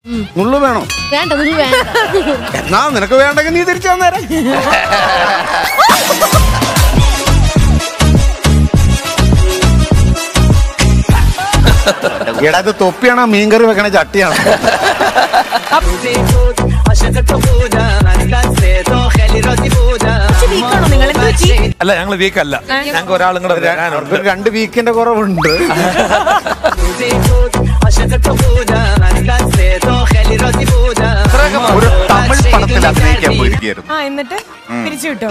നുള്ളു വേണോ വേണ്ട നിങ്ങൾ വേണ്ട എന്നാ നിനക്ക് വേണ്ടെങ്കിൽ നീ തിരിച്ചു തന്നേരം എടാ ഇത് തൊപ്പിയാണോ മീൻകറി വെക്കണ ചട്ടിയാണോ കുറച്ച് വീക്കാണോ നിങ്ങൾ എന്ത് പറ്റി അല്ല ഞങ്ങൾ വീക്ക് അല്ല ഞങ്ങൾക്ക് ഒരാളും കൂടെ വരാനുണ്ട് അവർക്ക് രണ്ട് വീക്കിന്റെ കുറവുണ്ട് ഒരു തമിഴ് പടത്തിൽ അഭിനയിക്കാൻ പോയിരിക്കുകയായിരുന്നു ആ എന്നിട്ട് തിരിച്ചു കിട്ടോ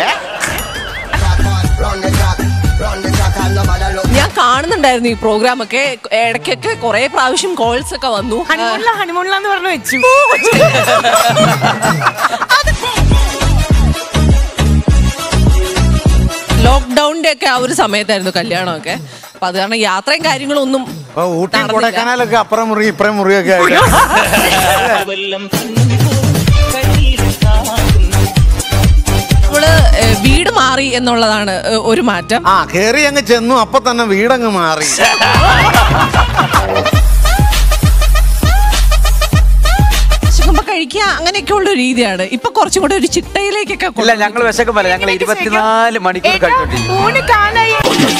ഞാൻ കാണുന്നുണ്ടായിരുന്നു ഈ പ്രോഗ്രാം ഒക്കെ ഇടയ്ക്കൊക്കെ കുറെ പ്രാവശ്യം കോൾസ് ഒക്കെ വന്നു ഹണിമൂണില ഹണിമൂണിലാന്ന് പറഞ്ഞു വെച്ചു ലോക്ക്ഡൌണിന്റെ ഒക്കെ ആ ഒരു സമയത്തായിരുന്നു കല്യാണമൊക്കെ അപ്പൊ അത് കാരണം യാത്രയും കാര്യങ്ങളും ഒന്നും അപ്പൊ ഊട്ടി നടന്നില്ല. കൊടൈക്കനാലൊക്കെ അപ്പുറം മുറി ഇപ്പുറം മുറിയൊക്കെ ആയിട്ട് നമ്മള് ഏ, വീട് മാറി എന്നുള്ളതാണ് ഏ, ഒരു മാറ്റം ആ കേറി അങ്ങ് ചെന്നു അപ്പൊ തന്നെ വീടങ്ങ് മാറി വിശക്കുമ്പോ കഴിക്കുക അങ്ങനെയൊക്കെ ഉള്ള ഒരു രീതിയാണ് ഇപ്പൊ കുറച്ചും കൂടെ ഒരു ചിട്ടയിലേക്കൊക്കെ ഇല്ല കൊണ്ടുവന്നു. ഞങ്ങൾ വിശക്കുമല്ല ഞങ്ങൾ ഇരുപത്തിനാല് മണിക്കൂർ കഴിച്ചോണ്ടിരിക്കും ഊണ് കാണായി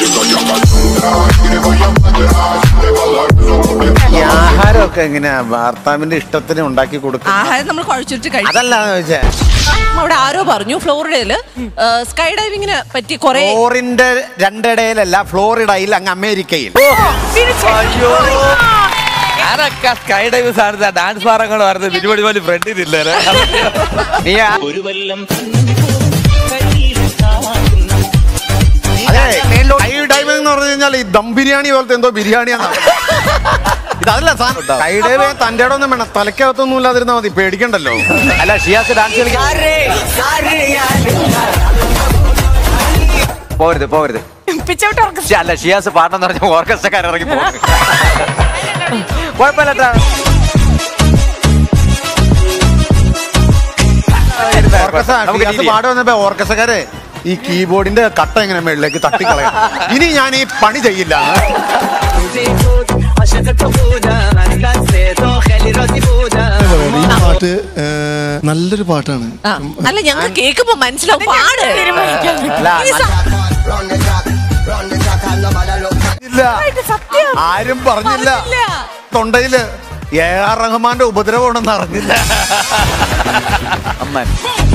ഈ ആഹാരമൊക്കെ എങ്ങനെയാ ഭർത്താവിന്റെ ഇഷ്ടത്തിന് ഉണ്ടാക്കി കൊടുക്കും ആഹാരം നമ്മൾ കുഴച്ചിട്ട് കഴിക്കും അതല്ല ചോദിച്ചേ അവിടെ ആരോ പറഞ്ഞു ഫ്ലോറിഡയില് സ്കൈ ഡൈവിങ്ങിനെ പറ്റി കുറെ ഫ്ലോറിന്റെ രണ്ടിടയിലല്ല ഫ്ലോറിഡയിൽ അങ്ങ് അമേരിക്കയിൽ ഞാനൊക്കെ സ്കൈ ഡൈവ് സാധനത്തെ ഡാൻസ് പാറങ്ങൾ വരുന്നത് പരിപാടി പോലും ഫ്രണ്ടിലില്ലേ നീ ആ- അതെ ഹൈ ഡൈവിംഗ് എന്ന് പറഞ്ഞു കഴിഞ്ഞാൽ ഈ ദം ബിരിയാണി പോലത്തെ എന്തോ ബിരിയാണിയാണ് ഇതല്ല സാധനം ഹൈ ഡൈവ് തന്റെ ഒന്നും വേണം തലക്കകത്തൊന്നും ഇല്ലാതിരുന്നാ മതി പേടിക്കണ്ടല്ലോ അല്ല ഷിയാസ് ഡാൻസ് കളിക്കാൻ പോരുത് പോരുത് പിച്ചോട്ട് ഓർക്കസ്ട്ര ശ്ശെ, അല്ല ഷിയാസ് പാട്ടെന്ന് പറഞ്ഞ ഓർക്കസ്ട്രക്കാർ ഇറങ്ങി പോകും കുഴപ്പമില്ല ട്ടാ. ഓർക്കസ്ട്ര നമുക്ക് ഷിയാസ് deal ചെയ്യാം. പാട് വന്നപ്പോ ഓർക്കസ്ട്രക്കാരെ ഈ കീബോർഡിന്റെ കട്ട ഇങ്ങനെ മേളിലേക്ക് തട്ടിക്കളയാം ഇനി ഞാൻ ഈ പണി ചെയ്യില്ല ഈ പാട്ട് ഏ, നല്ലൊരു പാട്ടാണ് ആ, അല്ല ഞങ്ങൾ കേൾക്കുമ്പോ മനസ്സിലാവും പാട് അല്ല, ഈ സ- ഇല്ല ആരും പറഞ്ഞില്ല പറഞ്ഞില്ല. തൊണ്ടയില് എ ആർ റഹ്മാന്റെ ഉപദ്രവമാണെന്ന് അറിഞ്ഞില്ല അമ്മൻ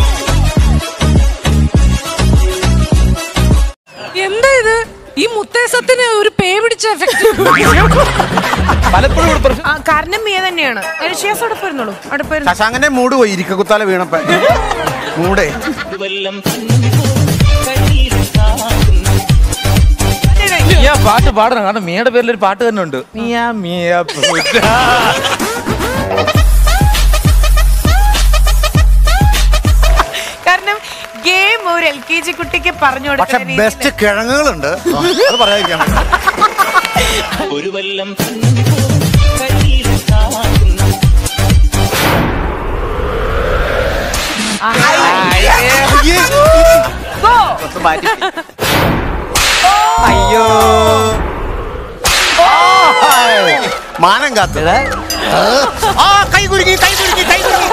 എന്താ ഇത് ഈ മുത്തേസത്തിന് ഒരു പേ പിടിച്ച എഫക്ട് പലപ്പോഴും ഇവിടെ പ്രശ്നം ആ, കാരണം മിയ തന്നെയാണ് ഷിയാസ് അവിടെ പോയിരുന്നുള്ളൂ അവിടെ പോയിരുന്നു ശശാങ്കന്റെ മൂട് പോയി ഇരിക്കക്കുത്താല വീണപ്പ മൂടേ മിയ പാട്ട് പാടണം കാരണം മിയയുടെ പേരിൽ ഒരു പാട്ട് തന്നെ ഉണ്ട് മിയ മിയ പൂച്ച. കാരണം ഗെയിം ഒരു എൽ കെ ജി കുട്ടിക്ക് പറഞ്ഞു പക്ഷെ കൊടുക്കുന്ന ബെസ്റ്റ് കിഴങ്ങുകളുണ്ട് അത് പറയാതിരിക്കാൻ പറ്റില്ല. അയ്യേ. ഒന്ന് മാറ്റി അയ്യോ മാനം കാത്ത് ആ കൈ കുരുങ്ങി കൈ കുരുങ്ങി കൈ കുരുങ്ങി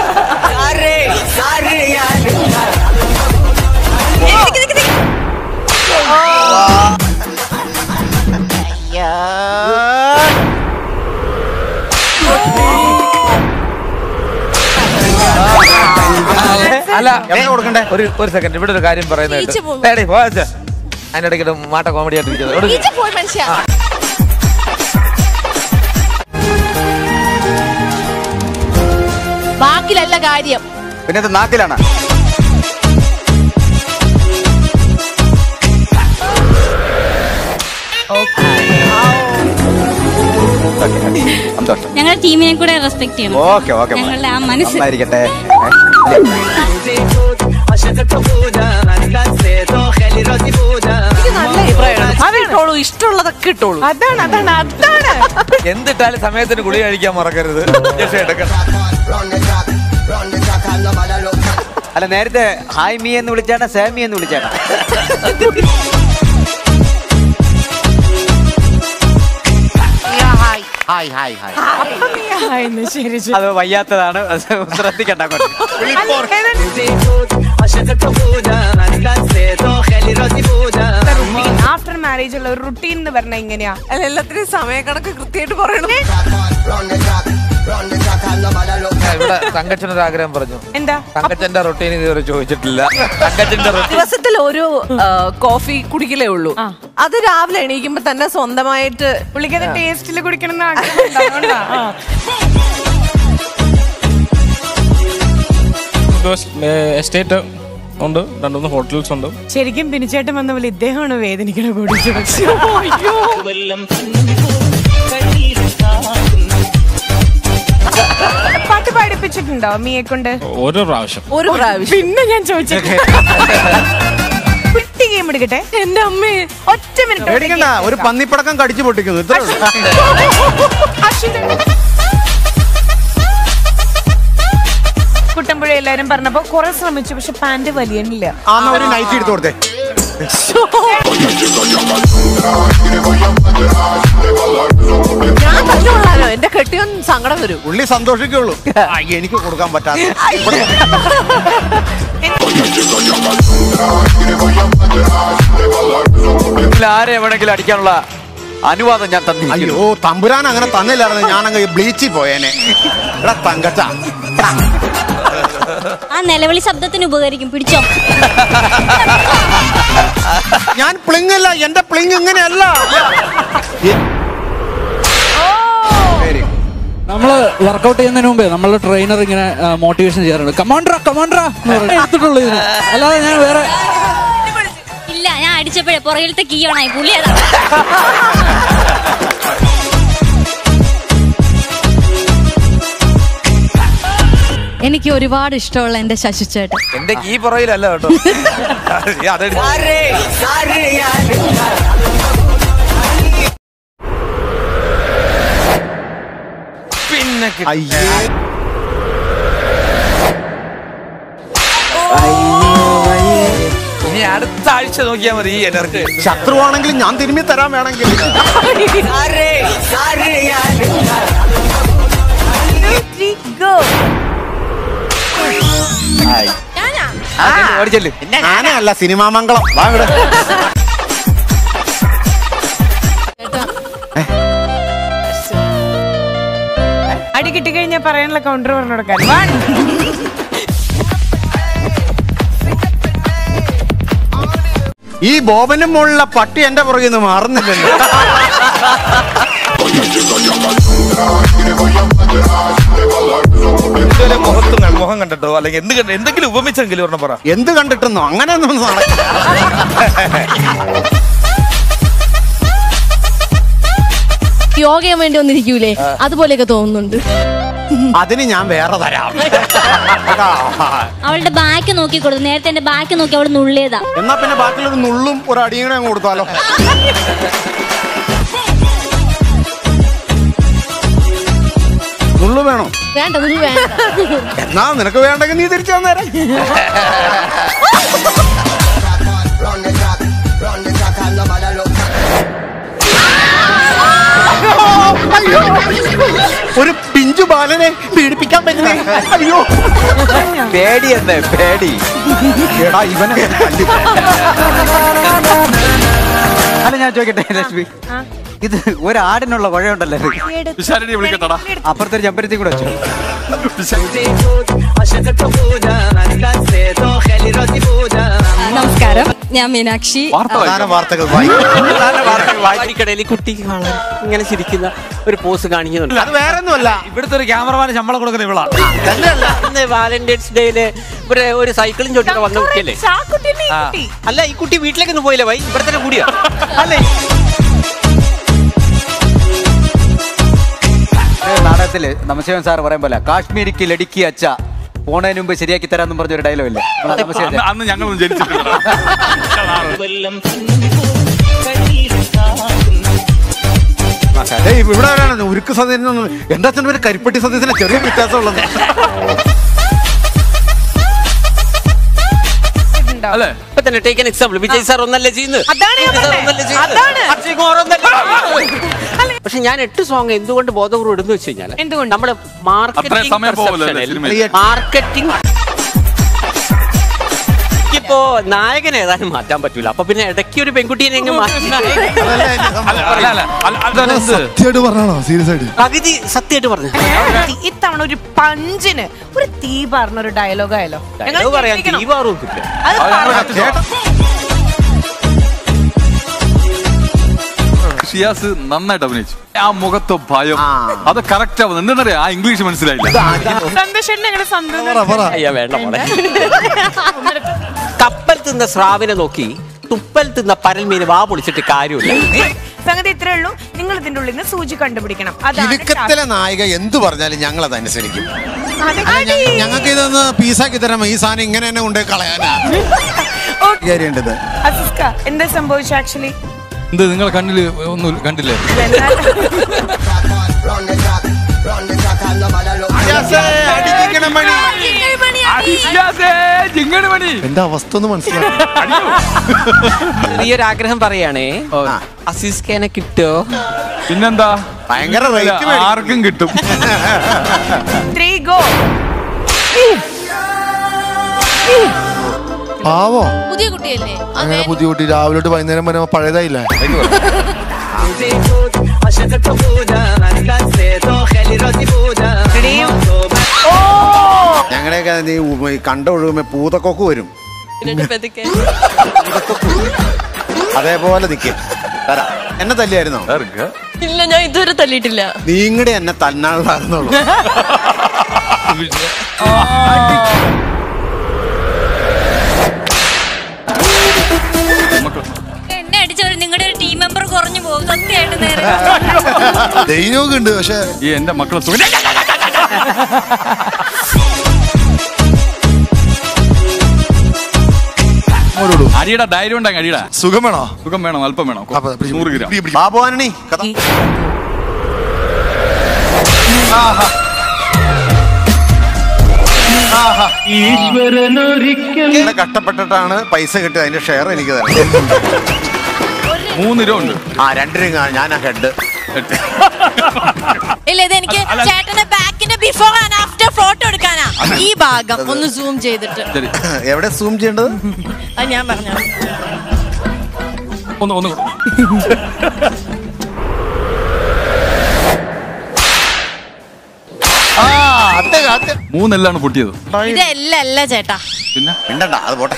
അല്ല എവിടെ കൊടുക്കണ്ടേ ഒരു ഒരു സെക്കൻഡ് ഇവിടെ ഒരു കാര്യം പറയുന്നത് ഈച്ച കേട്ടോ. പോകും. ഡേടി, പോ അച്ഛാ. അതിന്റെ ഇടയ്ക്ക് മാട്ട കോമഡി ആയിട്ട് ഇരിക്കുന്നത് ഇവിടെ ഈച്ച പോയി മനുഷ്യ ബാക്കിലല്ല കാര്യം പിന്നെ ഇത് നാക്കിലാണ് സന്തോഷം ഞങ്ങളുടെ ടീമിനെ കൂടെ റെസ്പെക്ട് ചെയ്യണം ഓക്കെ ഓക്കെ ഞങ്ങളുടെ ആ മനസ്സ് നന്നായിരിക്കട്ടെ നല്ല അഭിപ്രായമാണ് അത് ഇട്ടോളൂ ഇഷ്ടമുള്ളതൊക്കെ ഇട്ടോളൂ അതാണ് അതാണ് അതാണ് എന്തിട്ടാലും സമയത്തിന് ഗുളി കഴിക്കാൻ മറക്കരുത് ഇഞ്ചക്ഷൻ എടുക്കണം അല്ല നേരത്തെ ഹായ് മീ എന്ന് വിളിച്ചാണ് സാമി എന്ന് വിളിച്ചാണ് ഹായ് ഹായ് ഹായ് അപ്പം മിയ ആ, ഇന്ന് ശരി ശരി അത് വയ്യാത്തതാണ് അത് ശ്രദ്ധിക്കണ്ട അങ്ങോട്ട്. ആഫ്റ്റർ മാരേജ് ഉള്ള ഒരു റുട്ടീൻ എന്ന് പറഞ്ഞാൽ ഇങ്ങനെയാ അല്ല എല്ലാത്തിനും സമയക്കണക്ക് കൃത്യമായിട്ട് പറയണം ഇവിടെ തങ്കച്ചനൊരു ആഗ്രഹം പറഞ്ഞു എന്താ തങ്കച്ചന്റെ റൊട്ടീൻ ഇതുവരെ ചോദിച്ചിട്ടില്ല തങ്കച്ചന്റെ റൊട്ടീൻ ദിവസത്തിൽ ഒരു ആ, കോഫി കുടിക്കലേ ഉള്ളൂ അത് രാവിലെ എണീക്കുമ്പോ തന്നെ സ്വന്തമായിട്ട് പുള്ളിക്കത് ടേസ്റ്റിൽ കുടിക്കണം എന്ന് ആഗ്രഹം ഉണ്ട്. അതുകൊണ്ടാ. ആ. എസ്റ്റേറ്റ് ഉണ്ട് രണ്ടുമൂന്ന് ഹോട്ടൽസ് ഉണ്ട് ശരിക്കും പിനിച്ചേട്ടൻ വന്ന പോലെ ഇദ്ദേഹമാണ് വേദനിക്കണ കൂടി അയ്യോ പാട്ട് പാടിപ്പിച്ചിട്ടുണ്ടോ മിയെ കൊണ്ട് ഓരോ പ്രാവശ്യം ഒരു പ്രാവശ്യം പിന്നെ ഞാൻ ചോദിച്ചേക്കാം കുട്ടി ഗെയിം എടുക്കട്ടെ എന്റെ അമ്മേ ഒറ്റ മിനിറ്റ് പേടിക്കണ്ട ഒരു പന്നിപ്പടക്കം കടിച്ചു പൊട്ടിക്കുന്നു ഇത്രേ ഉള്ളൂ. കുട്ടമ്പുഴ എല്ലാരും പറഞ്ഞപ്പോ കുറെ ശ്രമിച്ചു പക്ഷെ പാന്റ് വലിയണില്ല ആ എന്നാ ഒരു നൈറ്റ് എടുത്തു കൊടുത്തേ ഞാൻ കണ്ടുകൊള്ളാനോ എന്റെ കെട്ടിയോൻ സങ്കടം വരും ഉള്ളി സന്തോഷിക്കുള്ളൂ ആ, എനിക്ക് കൊടുക്കാൻ പറ്റാതെ ഇതിൽ ആരെ എവിടെങ്കിലും അടിക്കാനുള്ള അനുവാദം ഞാൻ തന്നിരിക്കുന്നു അയ്യോ തമ്പുരാൻ അങ്ങനെ തന്നില്ലായിരുന്നു ഞാൻ അങ്ങ് ബ്ലീച്ചിൽ പോയേനെ എടാ തങ്കച്ച ആ നിലവിളി ശബ്ദത്തിന് ഉപകരിക്കും പിടിച്ചോ ഞാൻ പ്ലിങ് അല്ല എന്റെ പ്ലിങ് ഇങ്ങനെയല്ല നമ്മള് വർക്കൗട്ട് ചെയ്യുന്നതിന് മുമ്പേ നമ്മളെ ട്രെയിനർ ഇങ്ങനെ മോട്ടിവേഷൻ ചെയ്യാറുണ്ട് കമാൻഡ്രാ കമാൻഡ്രാ എടുത്തിട്ടുള്ളൂ ഇതിന് അല്ലാതെ ഞാൻ വേറെ ഇല്ല ഞാൻ അടിച്ചപ്പോഴേ പുറകിലത്തെ കീ ഓണായി പുള്ളി അതാ എനിക്ക് ഒരുപാട് ഇഷ്ടമുള്ള എന്റെ ശശിച്ചേട്ടൻ എന്റെ കീ പുറകിലല്ല കേട്ടോ ഈ അതെടുത്ത് പിന്നെ കിട്ടി. അയ്യേ ഇനി അടുത്ത ആഴ്ച നോക്കിയാൽ മതി ഈ എനർജി ശത്രുവാണെങ്കിലും ഞാൻ തിരുമ്മി തരാൻ വേണമെങ്കിൽ Go. ഓടിച്ചെല്ലു ഞാനല്ല സിനിമാ മംഗളം വാ ഇവിടെ അടി കിട്ടിക്കഴിഞ്ഞാൽ പറയാനുള്ള കൗണ്ടർ പറഞ്ഞു കൊടുക്കാൻ One. ഈ ബോബനും മുകളിലെ പട്ടി എന്റെ പുറകിൽ നിന്ന് മാറുന്നില്ലല്ലോ ഇതുവരെ മുഖത്ത് ക- മുഖം കണ്ടിട്ടോ അല്ലെങ്കിൽ എന്ത് കണ്ട് എന്തെങ്കിലും ഉപമിച്ചെങ്കിലും ഒരെണ്ണം പറ എന്ത് കണ്ടിട്ടെന്നോ അങ്ങനെയൊന്നും നടക്കില്ല. യോഗ ചെയ്യാൻ വേണ്ടി വന്നിരിക്കൂലേ അതുപോലെയൊക്കെ തോന്നുന്നുണ്ട് അതിന് ഞാൻ വേറെ തരാം കേട്ടോ? അവളുടെ ബാക്ക് നോക്കി കൊടുത്തു നേരത്തെ എന്റെ ബാക്ക് നോക്കി അവൾ നുള്ളിയതാ എന്നാ പിന്നെ ബാക്കിലൊരു നുള്ളും ഒരു അടിയും കൂടെ അങ്ങ് കൊടുത്താലോ നുള്ളു വേണോ വേണ്ട നിങ്ങൾ വേണ്ട എന്നാ നിനക്ക് വേണ്ടെങ്കിൽ നീ തിരിച്ചു തന്നേരാ ഒരു പിഞ്ചു ബാലനെ പീഡിപ്പിക്കാൻ പറ്റുന്നേ അയ്യോ പേടി എന്താ പേടി എടാ ഇവനെ തല്ലി. അല്ല ഞാൻ ചോദിക്കട്ടെ ലക്ഷ്മി ഇത് ഒരാടിനുള്ള കുഴയുണ്ടല്ലോ ഇത്. വിശാലിനെ വിളിക്കട്ടടാ അപ്പുറത്തെ ഒരു ചെമ്പരത്തി കൂടെ വെച്ചു നമസ്കാരം ഞാൻ മീനാക്ഷി പ്രധാന വാർത്തകൾ വായിക്കും വാരിക്കടയിൽ കുട്ടി കാണാൻ ഇങ്ങനെ ചിരിക്കുന്ന ഒരു പോസ് കാണിക്കുന്നുണ്ട് അത് വേറെ ഒന്നുമല്ല ഇവിടുത്തെ ഒരു ക്യാമറമാന് ശമ്പളം കൊടുക്കുന്ന ഇവളാ ഇന്ന് വാലന്റൈൻസ് ഡേയില് ഒരു ഒരു സൈക്കിളും ചോട്ടിട്ട് വന്ന കുട്ടിയല്ലേ ചാക്കുട്ടിനെ ഈ കുട്ടി. അല്ല ഈ കുട്ടി വീട്ടിലേക്കൊന്നും പോയില്ല വൈ ഇവിടെ തന്നെ കൂടിയാ അല്ലേ നാടകത്തില് നമശിവൻ സാർ പറയും പോലെ കാശ്മീരിക്ക് ലടുക്കി അച്ഛ പോണതിന് മുമ്പ് ശരിയാക്കി തരാന്നും പറഞ്ഞ ഒരു ഡയലോഗ് ഇല്ലേ നമ്മളെ നമശിവൻ അന്ന് അന്ന് ഞങ്ങളൊന്നും ജനിച്ചിട്ടില്ല ഏയ് ഇവിടെ ആരാണ് ഉരുക്ക് സദ്യനൊന്നും എന്റെ അച്ഛൻ്റെ പേര് കരിപ്പെട്ടി സദ്യത്തിന് ചെറിയ വ്യത്യാസമുള്ളത് അല്ലേ ഇപ്പൊ തന്നെ ടേക്ക് എക്സാമ്പിൾ വിജയ് സാർ ഒന്നല്ലേ ചെയ്യുന്നത് അതാണ് ഞാൻ വിജയ് സാർ പറഞ്ഞത്. ഒന്നല്ലേ ചെയ്യുന്നത് അതാണ്. അക്ഷയ് കുമാർ ഒന്നല്ലേ പക്ഷെ ഞാൻ എട്ട് സോങ് എന്തുകൊണ്ട് ബോധപൂർവ്വം ഇടുന്നു വെച്ച് കഴിഞ്ഞാൽ എന്തുകൊണ്ട്? നമ്മള് അത്രയും സമയം പോവല്ലോ അല്ലേ സിനിമയിൽ? മാർക്കറ്റിംഗ് ഇപ്പോ നായകൻ ഏതായാലും മാറ്റാൻ പറ്റൂല അപ്പൊ പിന്നെ ഇടയ്ക്ക് ഒരു പെൺകുട്ടീനെ അങ്ങ് മാറ്റി നായകൻ. അല്ല അല്ല അല്ല അതാണ് എന്ത് സത്യമായിട്ട് പറഞ്ഞാണോ സീരിയസ് ആയിട്ട് പകുതി സത്യമായിട്ട് പറഞ്ഞു ഇത്തവണ ഒരു പഞ്ചിന് ഒരു തീ പറഞ്ഞ ഒരു ഡയലോഗ് ആയാലോ ഞങ്ങൾ ഡയലോഗ് പറയാൻ കേൾപ്പിക്കണം. തീവാറൊന്നുമില്ല അത് പറ. ഷിയാസ് നന്നായിട്ട് അഭിനയിച്ചു ആ മുഖത്തെ ഭയം അത് കറക്റ്റ് ആവുന്നു എന്തെന്നറിയാം ആ ഇംഗ്ലീഷ് മനസ്സിലായില്ല സന്തോഷേട്ടൻ ഞങ്ങളുടെ സ്വന്തം പറ പറ അയ്യ വേണ്ട മോളെ കപ്പൽ തിന്ന സ്രാവിനെ നോക്കി തുപ്പൽ തിന്ന പരൽമീന് വാ പൊളിച്ചിട്ട് കാര്യമില്ല സംഗതി ഇത്രേ ഉള്ളൂ നിങ്ങൾ ഇതിന്റെ ഉള്ളിൽ നിന്ന് സൂചി കണ്ടുപിടിക്കണം അതാണ് ഇടുക്കത്തിലെ നായിക എന്ത് പറഞ്ഞാലും ഞങ്ങൾ അത് അനുസരിക്കും അത് അടി. ഞങ്ങൾക്ക് ഇതൊന്ന് പീസാക്കി തരാമോ ഈ സാധനം ഇങ്ങനെ തന്നെ കൊണ്ടുപോയി കളയാനാ Okay. കാര്യണ്ടത് അസിസ്ക എന്താ സംഭവിച്ചു ആക്ച്വലി എന്ത് നിങ്ങൾ കണ്ണില് ഒന്നും കണ്ടില്ലേ എന്റെ അവസ്ഥ ഒന്ന് മനസ്സിലാക്കി ചെറിയൊരു ആഗ്രഹം പറയാണേ അസിസ്കേനെ കിട്ടോ പിന്നെന്താ ഭയങ്കര റേറ്റ് ആർക്കും കിട്ടും ത്രീ ഗോ പാവോ പുതിയ കുട്ടിയല്ലേ അങ്ങനെ പുതിയ കുട്ടി രാവിലെ തൊട്ട് വൈകുന്നേരം വരെ പഴയതായില്ലേ ഞങ്ങളുടെയൊക്കെ നീ ഉ- ഈ കണ്ട ഒഴുകുമ്പോ പൂതക്കൊക്കെ വരും അതേപോലെ നിക്കും തരാം എന്നെ തല്ലിയായിരുന്നോ ആർക്ക്? ഇല്ല ഞാൻ ഇതുവരെ തല്ലിയിട്ടില്ല നീങ്ങടെ എന്നെ തന്നാളുള്ളൂ എന്നെ അടിച്ചവര് നിങ്ങളുടെ ഒരു ടീം മെമ്പർ കുറഞ്ഞു പോകും സത്യമായിട്ട് നേരെ ദൈവമൊക്കെ ഉണ്ട് പക്ഷെ ഈ എന്റെ മക്കളെ സുഖ അങ്ങോട്ട് അരിയുടെ ഡയറി ഉണ്ടാക്കി അരിയുടെ സുഖം വേണോ സുഖം വേണം അല്പം വേണം അപ്പൊ പിടി- നൂറ് ഗ്രാം പിടി- പിടി. ബാബു ആനണി കഥ ഇങ്ങനെ കഷ്ടപ്പെട്ടിട്ടാണ് പൈസ കിട്ടിയത് അതിന്റെ ഷെയർ എനിക്ക് തരണം മൂന്ന് രൂപ ഉണ്ട് ആ രണ്ട് രൂപ ഞാനാ ഹെഡ് ഇല്ല ഇത് എനിക്ക് ചേട്ടന്റെ ബാക്കിന്റെ ബിഫോർ ആൻഡ് ആഫ്റ്റർ ഫോട്ടോ എടുക്കാനാ ഈ ഭാഗം ഒന്ന് സൂം ചെയ്തിട്ട് ശരി എവിടെ സൂം ചെയ്യേണ്ടത് അത് ഞാൻ പറഞ്ഞു ഒന്ന് ഒന്ന് ആ അതെ അതെ മൂന്നെല്ലാണ് പൊട്ടിയത് ഇതല്ല അല്ല ചേട്ടാ പിന്നെ മിണ്ടണ്ട അത് പോട്ടെ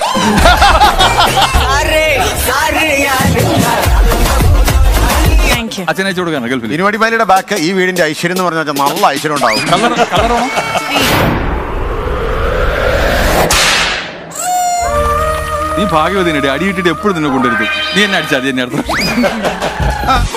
താങ്ക് യു അച്ഛനയച്ചു കൊടുക്കാണ് ഗൾഫിൽ ഇരുവടി ബാലിയുടെ ബാക്ക് ഈ വീടിന്റെ ഐശ്വര്യം എന്ന് പറഞ്ഞാൽ നല്ല ഐശ്വര്യം ഉണ്ടാവും കളർ കളറാണോ നീ ഭാഗ്യവതിനടി അടി ഇട്ടിട്ട് എപ്പോഴും നിന്നെ കൊണ്ടുവരുത് നീ എന്നെ അടിച്ചാൽ നീ എന്നെ അടുത്ത